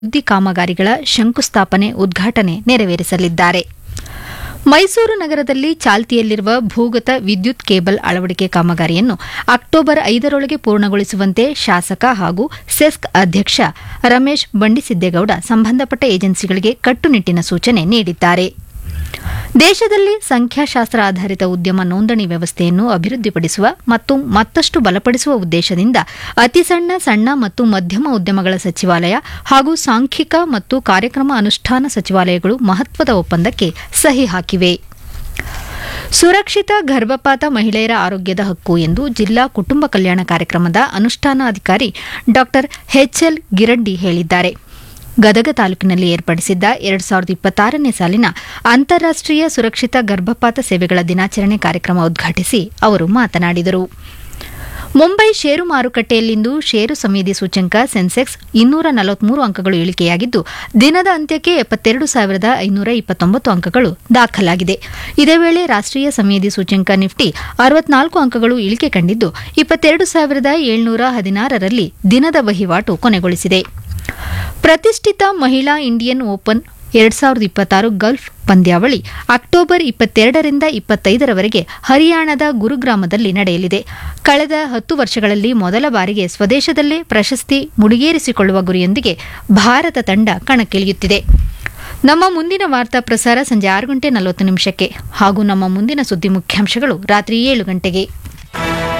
ಅಭಿವೃದ್ಧಿ ಕಾಮಗಾರಿಗಳ ಶಂಕುಸ್ಥಾಪನೆ ಉದ್ಘಾಟನೆ ನೆರವೇರಿಸಲಿದ್ದಾರೆ ಮೈಸೂರು ನಗರದಲ್ಲಿ ಚಾಲ್ತಿಯಲ್ಲಿರುವ ಭೂಗತ ವಿದ್ಯುತ್ ಕೇಬಲ್ ಅಳವಡಿಕೆ ಕಾಮಗಾರಿಯನ್ನು ಅಕ್ಟೋಬರ್ ಐದರೊಳಗೆ ಪೂರ್ಣಗೊಳಿಸುವಂತೆ ಶಾಸಕ ಹಾಗೂ ಸೆಸ್ಕ್ ಅಧ್ಯಕ್ಷ ರಮೇಶ್ ಬಂಡಿಸಿದ್ದೇಗೌಡ ಸಂಬಂಧಪಟ್ಟ ಏಜೆನ್ಸಿಗಳಿಗೆ ಕಟ್ಟುನಿಟ್ಟಿನ ಸೂಚನೆ ನೀಡಿದ್ದಾರೆ ದೇಶದಲ್ಲಿ ಸಂಖ್ಯಾಶಾಸ್ತ್ರ ಆಧಾರಿತ ಉದ್ಯಮ ನೋಂದಣಿ ವ್ಯವಸ್ಥೆಯನ್ನು ಅಭಿವೃದ್ಧಿಪಡಿಸುವ ಮತ್ತು ಮತ್ತಷ್ಟು ಬಲಪಡಿಸುವ ಉದ್ದೇಶದಿಂದ ಅತಿಸಣ್ಣ ಸಣ್ಣ ಮತ್ತು ಮಧ್ಯಮ ಉದ್ಯಮಗಳ ಸಚಿವಾಲಯ ಹಾಗೂ ಸಾಂಖ್ಯಿಕ ಮತ್ತು ಕಾರ್ಯಕ್ರಮ ಅನುಷ್ಠಾನ ಸಚಿವಾಲಯಗಳು ಮಹತ್ವದ ಒಪ್ಪಂದಕ್ಕೆ ಸಹಿ ಹಾಕಿವೆ ಸುರಕ್ಷಿತ ಗರ್ಭಪಾತ ಮಹಿಳೆಯರ ಆರೋಗ್ಯದ ಹಕ್ಕು ಎಂದು ಜಿಲ್ಲಾ ಕುಟುಂಬ ಕಲ್ಯಾಣ ಕಾರ್ಯಕ್ರಮದ ಅನುಷ್ಠಾನಾಧಿಕಾರಿ ಡಾ ಎಚ್ಎಲ್ ಗಿರಡ್ಡಿ ಹೇಳಿದ್ದಾರೆ ಗದಗ ತಾಲೂಕಿನಲ್ಲಿ ಏರ್ಪಡಿಸಿದ್ದ ಎರಡು ಸಾವಿರದ ಇಪ್ಪತ್ತಾರನೇ ಸಾಲಿನ ಅಂತಾರಾಷ್ಟೀಯ ಸುರಕ್ಷಿತ ಗರ್ಭಪಾತ ಸೇವೆಗಳ ದಿನಾಚರಣೆ ಕಾರ್ಯಕ್ರಮ ಉದ್ಘಾಟಿಸಿ ಅವರು ಮಾತನಾಡಿದರು ಮುಂಬೈ ಷೇರು ಮಾರುಕಟ್ಟೆಯಲ್ಲಿಂದು ಷೇರು ಸಂವೇದಿ ಸೂಚ್ಯಂಕ ಸೆನ್ಸೆಕ್ಸ್ ಇನ್ನೂರ ನಲವತ್ಮೂರು ಅಂಕಗಳು ಇಳಿಕೆಯಾಗಿದ್ದು ದಿನದ ಅಂತ್ಯಕ್ಕೆ ಎಪ್ಪತ್ತೆರಡು ಸಾವಿರದ ಐನೂರ ಇಪ್ಪತ್ತೊಂಬತ್ತು ಅಂಕಗಳು ದಾಖಲಾಗಿದೆ ಇದೇ ವೇಳೆ ರಾಷ್ಟೀಯ ಸಂವೇದಿ ಸೂಚ್ಯಂಕ ನಿಫ್ಟಿ ಅರವತ್ನಾಲ್ಕು ಅಂಕಗಳು ಇಳಿಕೆ ಕಂಡಿದ್ದು ಇಪ್ಪತ್ತೆರಡು ಸಾವಿರದ ಏಳ್ನೂರ ಹದಿನಾರರಲ್ಲಿ ದಿನದ ವಹಿವಾಟು ಕೊನೆಗೊಳಿಸಿದೆ ಪ್ರತಿಷ್ಠಿತ ಮಹಿಳಾ ಇಂಡಿಯನ್ ಓಪನ್ ಎರಡ್ ಸಾವಿರದ ಇಪ್ಪತ್ತಾರು ಗಲ್ಫ್ ಪಂದ್ಯಾವಳಿ ಅಕ್ಟೋಬರ್ ಇಪ್ಪತ್ತೆರಡರಿಂದ ಇಪ್ಪತ್ತೈದರವರೆಗೆ ಹರಿಯಾಣದ ಗುರುಗ್ರಾಮದಲ್ಲಿ ನಡೆಯಲಿದೆ ಕಳೆದ ಹತ್ತು ವರ್ಷಗಳಲ್ಲಿ ಮೊದಲ ಬಾರಿಗೆ ಸ್ವದೇಶದಲ್ಲೇ ಪ್ರಶಸ್ತಿ ಮುಡಿಗೇರಿಸಿಕೊಳ್ಳುವ ಗುರಿಯೊಂದಿಗೆ ಭಾರತ ತಂಡ ಕಣಕ್ಕಿಳಿಯುತ್ತಿದೆ ನಮ್ಮ ಮುಂದಿನ ವಾರ್ತಾ ಪ್ರಸಾರ ಸಂಜೆ ಆರು ಗಂಟೆ ನಲವತ್ತು ನಿಮಿಷಕ್ಕೆ ಹಾಗೂ ನಮ್ಮ ಮುಂದಿನ ಸುದ್ದಿ ಮುಖ್ಯಾಂಶಗಳು ರಾತ್ರಿ ಏಳು ಗಂಟೆಗೆ